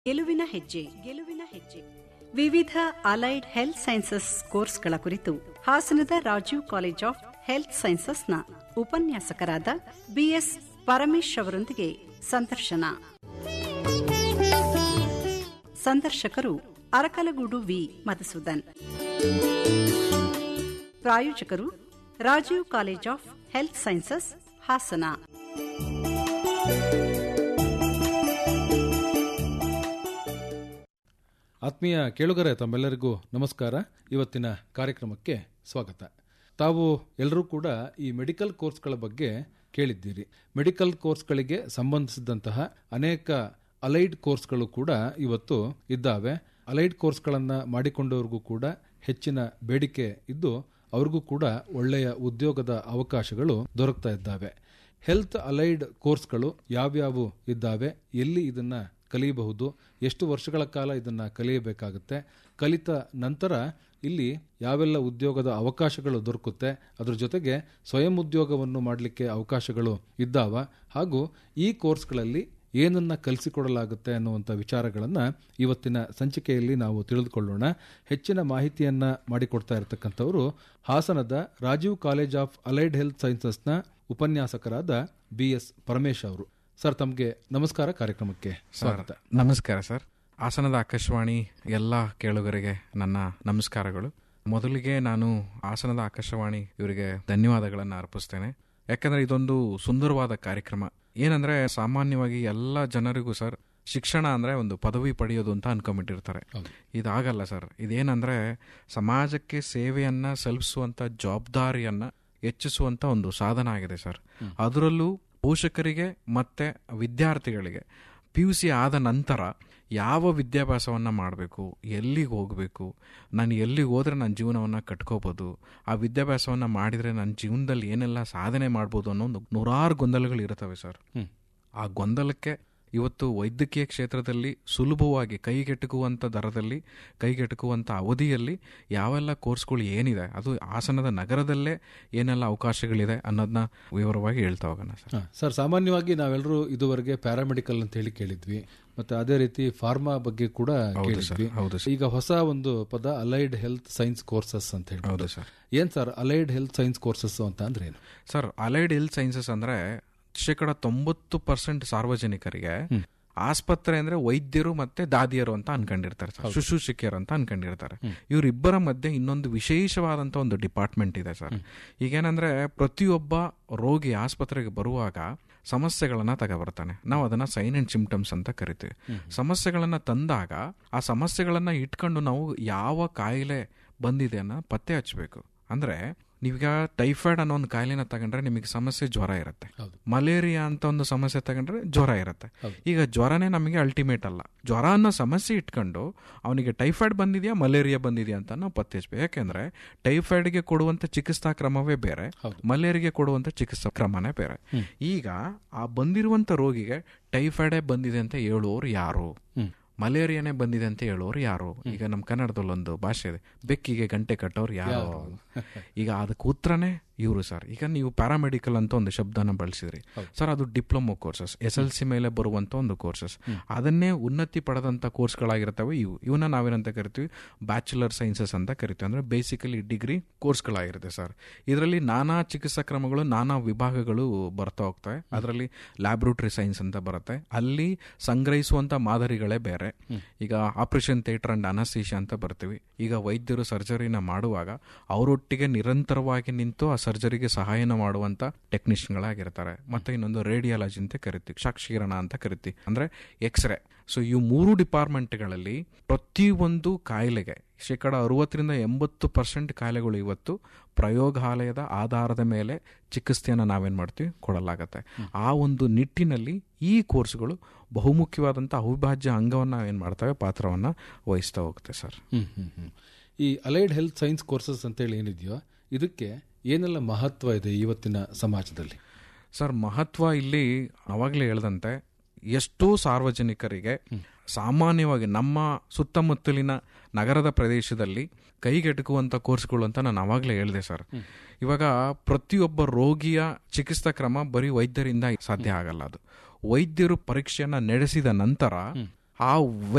ಗೆಲುವಿನ ಹೆಜ್ಜೆ ಗೆಲುವಿನ ಹೆಜ್ಜೆ ವಿವಿಧ ಅಲೈಡ್ ಹೆಲ್ತ್ ಸೈನ್ಸಸ್ ಕೋರ್ಸ್ಗಳ ಕುರಿತು ಹಾಸನದ ರಾಜೀವ್ ಕಾಲೇಜ್ ಆಫ್ ಹೆಲ್ತ್ ಸೈನ್ಸಸ್ನ ಉಪನ್ಯಾಸಕರಾದ ಬಿಎಸ್ ಪರಮೇಶ್ ಅವರೊಂದಿಗೆ ಸಂದರ್ಶನ ಸಂದರ್ಶಕರು ಅರಕಲಗೂಡು ವಿ ಮಧುಸೂದನ್ ಪ್ರಾಯೋಜಕರು Rajiv college of health sciences Hassan ಆತ್ಮೀಯ ಕೇಳುಗರೆ ತಮ್ಮೆಲ್ಲರಿಗೂ ನಮಸ್ಕಾರ ಇವತ್ತಿನ ಕಾರ್ಯಕ್ರಮಕ್ಕೆ ಸ್ವಾಗತ ತಾವು ಎಲ್ಲರೂ ಕೂಡ ಈ ಮೆಡಿಕಲ್ ಕೋರ್ಸ್ಗಳ ಬಗ್ಗೆ ಕೇಳಿದ್ದೀರಿ ಮೆಡಿಕಲ್ ಕೋರ್ಸ್ಗಳಿಗೆ ಸಂಬಂಧಿಸಿದಂತಹ ಅನೇಕ ಅಲೈಡ್ ಕೋರ್ಸ್ಗಳು ಕೂಡ ಇವತ್ತು ಇದ್ದಾವೆ ಅಲೈಡ್ ಕೋರ್ಸ್ಗಳನ್ನು ಮಾಡಿಕೊಂಡವ್ರಿಗೂ ಕೂಡ ಹೆಚ್ಚಿನ ಬೇಡಿಕೆ ಇದ್ದು ಅವ್ರಿಗೂ ಕೂಡ ಒಳ್ಳೆಯ ಉದ್ಯೋಗದ ಅವಕಾಶಗಳು ದೊರಕ್ತಾ ಇದ್ದಾವೆ ಹೆಲ್ತ್ ಅಲೈಡ್ ಕೋರ್ಸ್ಗಳು ಯಾವ್ಯಾವು ಇದ್ದಾವೆ ಎಲ್ಲಿ ಇದನ್ನ ಕಲಿಯಬಹುದು ಎಷ್ಟು ವರ್ಷಗಳ ಕಾಲ ಇದನ್ನ ಕಲಿಯಬೇಕಾಗುತ್ತೆ ಕಲಿತ ನಂತರ ಇಲ್ಲಿ ಯಾವೆಲ್ಲ ಉದ್ಯೋಗದ ಅವಕಾಶಗಳು ದೊರಕುತ್ತೆ ಅದ್ರ ಜೊತೆಗೆ ಸ್ವಯಂ ಉದ್ಯೋಗವನ್ನು ಮಾಡಲಿಕ್ಕೆ ಅವಕಾಶಗಳು ಇದ್ದಾವ ಹಾಗೂ ಈ ಕೋರ್ಸ್ಗಳಲ್ಲಿ ಏನನ್ನ ಕಲಿಸಿಕೊಡಲಾಗುತ್ತೆ ಅನ್ನುವಂಥ ವಿಚಾರಗಳನ್ನು ಇವತ್ತಿನ ಸಂಚಿಕೆಯಲ್ಲಿ ನಾವು ತಿಳಿದುಕೊಳ್ಳೋಣ ಹೆಚ್ಚಿನ ಮಾಹಿತಿಯನ್ನ ಮಾಡಿಕೊಡ್ತಾ ಇರತಕ್ಕಂಥವರು ಹಾಸನದ Rajiv college of allied health ಸೈನ್ಸಸ್ನ ಉಪನ್ಯಾಸಕರಾದ ಬಿ ಎಸ್ ಪರಮೇಶ್ ಅವರು ಸರ್ ತಮಗೆ ನಮಸ್ಕಾರ ಕಾರ್ಯಕ್ರಮಕ್ಕೆ ಸ್ವಾಗತ ನಮಸ್ಕಾರ ಸರ್ ಹಾಸನದ ಆಕಾಶವಾಣಿ ಎಲ್ಲ ಕೇಳುಗರಿಗೆ ನನ್ನ ನಮಸ್ಕಾರಗಳು ಮೊದಲಿಗೆ ನಾನು ಹಾಸನದ ಆಕಾಶವಾಣಿ ಇವರಿಗೆ ಧನ್ಯವಾದಗಳನ್ನು ಅರ್ಪಿಸ್ತೇನೆ ಯಾಕಂದ್ರೆ ಇದೊಂದು ಸುಂದರವಾದ ಕಾರ್ಯಕ್ರಮ ಏನಂದ್ರೆ ಸಾಮಾನ್ಯವಾಗಿ ಎಲ್ಲ ಜನರಿಗೂ ಸರ್ ಶಿಕ್ಷಣ ಅಂದ್ರೆ ಒಂದು ಪದವಿ ಪಡೆಯೋದು ಅಂತ ಅನ್ಕೊಂಬಿಟ್ಟಿರ್ತಾರೆ ಇದಾಗಲ್ಲ ಸರ್ ಇದೇನಂದ್ರೆ ಸಮಾಜಕ್ಕೆ ಸೇವೆಯನ್ನ ಸಲ್ಲಿಸುವಂತ ಜವಾಬ್ದಾರಿಯನ್ನ ಹೆಚ್ಚಿಸುವಂತ ಒಂದು ಸಾಧನ ಆಗಿದೆ ಸರ್ ಅದರಲ್ಲೂ ಪೋಷಕರಿಗೆ ಮತ್ತೆ ವಿದ್ಯಾರ್ಥಿಗಳಿಗೆ ಪಿ ಯು ಸಿ ಆದ ನಂತರ ಯಾವ ವಿದ್ಯಾಭ್ಯಾಸವನ್ನ ಮಾಡಬೇಕು ಎಲ್ಲಿಗೆ ಹೋಗಬೇಕು ನಾನು ಎಲ್ಲಿಗೆ ಹೋದ್ರೆ ನನ್ನ ಜೀವನವನ್ನು ಕಟ್ಕೋಬೋದು ಆ ವಿದ್ಯಾಭ್ಯಾಸವನ್ನ ಮಾಡಿದ್ರೆ ನನ್ನ ಜೀವನದಲ್ಲಿ ಏನೆಲ್ಲ ಸಾಧನೆ ಮಾಡ್ಬೋದು ಅನ್ನೋ ಒಂದು ನೂರಾರು ಗೊಂದಲಗಳು ಇರ್ತವೆ ಸರ್ ಆ ಗೊಂದಲಕ್ಕೆ ಇವತ್ತು ವೈದ್ಯಕೀಯ ಕ್ಷೇತ್ರದಲ್ಲಿ ಸುಲಭವಾಗಿ ಕೈಗೆಟುಕುವಂಥ ದರದಲ್ಲಿ ಕೈಗೆಟುಕುವಂಥ ಅವಧಿಯಲ್ಲಿ ಯಾವೆಲ್ಲ ಕೋರ್ಸ್ಗಳು ಏನಿದೆ ಅದು ಹಾಸನದ ನಗರದಲ್ಲೇ ಏನೆಲ್ಲ ಅವಕಾಶಗಳಿದೆ ಅನ್ನೋದನ್ನ ವಿವರವಾಗಿ ಹೇಳ್ತಾ ಹೋಗೋಣ ಸರ್ ಹಾ, ಸರ್ ಸಾಮಾನ್ಯವಾಗಿ ನಾವೆಲ್ಲರೂ ಇದುವರೆಗೆ ಪ್ಯಾರಾಮೆಡಿಕಲ್ ಅಂತ ಹೇಳಿ ಕೇಳಿದ್ವಿ ಮತ್ತೆ ಅದೇ ರೀತಿ ಫಾರ್ಮಾ ಬಗ್ಗೆ ಕೂಡ ಕೇಳಿದ್ವಿ ಹೌದು ಈಗ ಹೊಸ ಒಂದು ಪದ ಅಲೈಡ್ ಹೆಲ್ತ್ ಸೈನ್ಸ್ ಕೋರ್ಸಸ್ ಅಂತ ಹೇಳಿ ಹೌದು ಸರ್ ಏನ್ sir allied health science courses ಅಂತ ಅಂದ್ರೆ ಏನು ಸರ್ ಅಲೈಡ್ ಹೆಲ್ತ್ ಸೈನ್ಸಸ್ ಅಂದ್ರೆ ಶೇಕಡ ತೊಂಬತ್ತು ಪರ್ಸೆಂಟ್ ಸಾರ್ವಜನಿಕರಿಗೆ ಆಸ್ಪತ್ರೆ ಅಂದ್ರೆ ವೈದ್ಯರು ಮತ್ತೆ ದಾದಿಯರು ಅಂತ ಅನ್ಕೊಂಡಿರ್ತಾರೆ ಸರ್ ಶುಶ್ರೂಷಕಿಯರು ಅಂತ ಅನ್ಕೊಂಡಿರ್ತಾರೆ ಇವರಿಬ್ಬರ ಮಧ್ಯೆ ಇನ್ನೊಂದು ವಿಶೇಷವಾದಂತ ಒಂದು ಡಿಪಾರ್ಟ್ಮೆಂಟ್ ಇದೆ ಸರ್ ಈಗೇನಂದ್ರೆ ಪ್ರತಿಯೊಬ್ಬ ರೋಗಿ ಆಸ್ಪತ್ರೆಗೆ ಬರುವಾಗ ಸಮಸ್ಯೆಗಳನ್ನ ತಗೊಬರ್ತಾನೆ ನಾವು ಅದನ್ನ ಸೈನ್ ಅಂಡ್ ಸಿಂಪ್ಟಮ್ಸ್ ಅಂತ ಕರಿತೀವಿ ಸಮಸ್ಯೆಗಳನ್ನ ತಂದಾಗ ಆ ಸಮಸ್ಯೆಗಳನ್ನ ಇಟ್ಕೊಂಡು ನಾವು ಯಾವ ಕಾಯಿಲೆ ಬಂದಿದೆ ಅನ್ನೋ ಪತ್ತೆ ಹಚ್ಚಬೇಕು ಅಂದ್ರೆ ನೀವೀಗ ಟೈಫಾಯ್ಡ್ ಅನ್ನೋ ಒಂದು ಕಾಯಿಲೆನ ತಗೊಂಡ್ರೆ ನಿಮಗೆ ಸಮಸ್ಯೆ ಜ್ವರ ಇರುತ್ತೆ ಹೌದು. ಮಲೇರಿಯಾ ಅಂತ ಒಂದು ಸಮಸ್ಯೆ ತಗೊಂಡ್ರೆ ಜ್ವರ ಇರುತ್ತೆ ಈಗ ಜ್ವರನೇ ನಮಗೆ ಅಲ್ಟಿಮೇಟ್ ಅಲ್ಲ ಜ್ವರ ಅನ್ನೋ ಸಮಸ್ಯೆ ಇಟ್ಕೊಂಡು ಅವನಿಗೆ ಟೈಫಾಯ್ಡ್ ಬಂದಿದೆಯಾ ಮಲೇರಿಯಾ ಬಂದಿದೆಯಾ ಅಂತ ನಾವು ಪತ್ತೆ ಹಚ್ಬೇಕು ಯಾಕೆಂದ್ರೆ ಟೈಫಾಯ್ಡ್ಗೆ ಕೊಡುವಂತ ಚಿಕಿತ್ಸಾ ಕ್ರಮವೇ ಬೇರೆ ಮಲೇರಿಯಾಗೆ ಕೊಡುವಂತ ಚಿಕಿತ್ಸಾ ಕ್ರಮನೇ ಬೇರೆ ಈಗ ಆ ಬಂದಿರುವಂತ ರೋಗಿಗೆ ಟೈಫಾಯ್ಡೇ ಬಂದಿದೆ ಅಂತ ಹೇಳುವವರು ಯಾರು ಮಲೇರಿಯಾನೇ ಬಂದಿದೆ ಅಂತ ಹೇಳೋರು ಯಾರು ಈಗ ನಮ್ಮ ಕನ್ನಡದಲ್ಲಿ ಒಂದು ಭಾಷೆ ಇದೆ ಬೆಕ್ಕಿಗೆ ಗಂಟೆ ಕಟ್ಟೋರು ಯಾರು ಈಗ ಅದಕ್ಕೆ ಉತ್ತರನೇ ಇವರು ಸರ್ ಈಗ ನೀವು ಪ್ಯಾರಾಮೆಡಿಕಲ್ ಅಂತ ಒಂದು ಶಬ್ದನ ಬಳಸಿದ್ರಿ ಸರ್ ಅದು diploma courses S L C ಮೇಲೆ ಬರುವಂತ ಒಂದು ಕೋರ್ಸಸ್ ಅದನ್ನೇ ಉನ್ನತಿ ಪಡೆದಂತ ಕೋರ್ಸ್ಗಳಾಗಿರ್ತವೆ ಇವು ಇವನ್ನ ನಾವೇನಂತ ಕರಿತೀವಿ ಬ್ಯಾಚುಲರ್ ಸೈನ್ಸಸ್ ಅಂತ ಕರಿತೀವಿ ಅಂದ್ರೆ ಬೇಸಿಕಲಿ ಡಿಗ್ರಿ ಕೋರ್ಸ್ಗಳಾಗಿರುತ್ತೆ ಸರ್ ಇದರಲ್ಲಿ ನಾನಾ ಚಿಕಿತ್ಸಾ ಕ್ರಮಗಳು ನಾನಾ ವಿಭಾಗಗಳು ಬರ್ತಾ ಹೋಗ್ತವೆ ಅದರಲ್ಲಿ ಲ್ಯಾಬ್ರೋಟರಿ ಸೈನ್ಸ್ ಅಂತ ಬರುತ್ತೆ ಅಲ್ಲಿ ಸಂಗ್ರಹಿಸುವಂತ ಮಾದರಿಗಳೇ ಬೇರೆ ಈಗ ಆಪರೇಷನ್ ಥಿಯೇಟರ್ ಅಂಡ್ ಅನಸ್ತೀಶಿಯಾ ಅಂತ ಬರ್ತೀವಿ ಈಗ ವೈದ್ಯರು ಸರ್ಜರಿನ ಮಾಡುವಾಗ ಅವರೊಟ್ಟಿಗೆ ನಿರಂತರವಾಗಿ ನಿಂತು ಆ ಸರ್ಜರಿಗೆ ಸಹಾಯನ ಮಾಡುವಂತ ಟೆಕ್ನಿಷಿಯನ್ಗಳಾಗಿರ್ತಾರೆ ಮತ್ತೆ ಇನ್ನೊಂದು ರೇಡಿಯಾಲಜಿ ಅಂತ ಕರಿತೀವಿ ಸಾಕ್ಷೀಕರಣ ಅಂತ ಕರಿತೀವಿ ಅಂದ್ರೆ ಎಕ್ಸ್ರೇ ಸೊ ಈ ಮೂರು ಡಿಪಾರ್ಟ್ಮೆಂಟ್ಗಳಲ್ಲಿ ಪ್ರತಿಯೊಂದು ಕಾಯಿಲೆಗೆ ಶೇಕಡ ಅರವತ್ತರಿಂದ ಎಂಬತ್ತು ಪರ್ಸೆಂಟ್ ಕಾಯಿಲೆಗಳು ಇವತ್ತು ಪ್ರಯೋಗಾಲಯದ ಆಧಾರದ ಮೇಲೆ ಚಿಕಿತ್ಸೆಯನ್ನು ನಾವೇನ್ ಮಾಡ್ತೀವಿ ಕೊಡಲಾಗತ್ತೆ ಆ ಒಂದು ನಿಟ್ಟಿನಲ್ಲಿ ಈ ಕೋರ್ಸ್ಗಳು ಬಹುಮುಖ್ಯವಾದಂಥ ಅವಿಭಾಜ್ಯ ಅಂಗವನ್ನು ನಾವೇನ್ ಮಾಡ್ತವೆ ಪಾತ್ರವನ್ನ ವಹಿಸ್ತಾ ಹೋಗುತ್ತೆ ಸರ್ ಹ್ಮ್ ಹ್ಮ್ ಹ್ಮ್ ಈ ಅಲೈಡ್ ಹೆಲ್ತ್ ಸೈನ್ಸ್ ಕೋರ್ಸಸ್ ಅಂತೇಳಿ ಏನಿದೆಯೋ ಇದಕ್ಕೆ ಏನೆಲ್ಲ ಮಹತ್ವ ಇದೆ ಇವತ್ತಿನ ಸಮಾಜದಲ್ಲಿ ಸರ್ ಮಹತ್ವ ಇಲ್ಲಿ ಅವಾಗಲೇ ಹೇಳ್ದಂತೆ ಎಷ್ಟೋ ಸಾರ್ವಜನಿಕರಿಗೆ ಸಾಮಾನ್ಯವಾಗಿ ನಮ್ಮ ಸುತ್ತಮುತ್ತಲಿನ ನಗರದ ಪ್ರದೇಶದಲ್ಲಿ ಕೈಗೆಟುಕುವಂತ ಕೋರ್ಸ್ಗಳು ಅಂತ ನಾನು ಅವಾಗಲೇ ಹೇಳಿದೆ ಸರ್ ಇವಾಗ ಪ್ರತಿಯೊಬ್ಬ ರೋಗಿಯ ಚಿಕಿತ್ಸಾ ಕ್ರಮ ಬರೀ ವೈದ್ಯರಿಂದ ಸಾಧ್ಯ ಆಗಲ್ಲ ಅದು ವೈದ್ಯರು ಪರೀಕ್ಷೆಯನ್ನ ನಡೆಸಿದ ನಂತರ ಆ